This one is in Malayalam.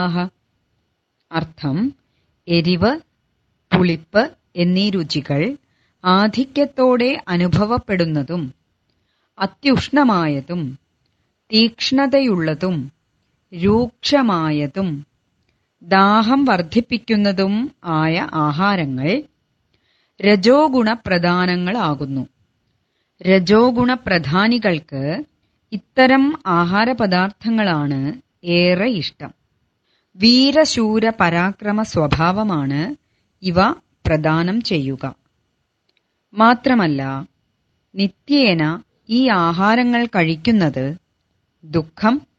രുചയാः അർത്ഥം എരിവ് പുളിപ്പ് എന്നീ രുചികൾ ആധിക്യത്തോടെ അനുഭവപ്പെടുന്നതും അത്യുഷ്ണമായതും തീക്ഷ്ണതയുള്ളതും രൂക്ഷമായതും ദാഹം വർദ്ധിപ്പിക്കുന്നതും ആയ ആഹാരങ്ങൾ രജോ ഗുണപ്രധാനങ്ങളാകുന്നു രജോ ഗുണപ്രധാനികൾക്ക് ഇത്തരം ആഹാരപദാർത്ഥങ്ങളാണ് ഏറെ ഇഷ്ടം വീരശൂര പരാക്രമ സ്വഭാവമാണ് ഇവ പ്രദാനം ചെയ്യുക മാത്രമല്ല നിത്യേന ഈ ആഹാരങ്ങൾ കഴിക്കുന്നത് ദുഃഖം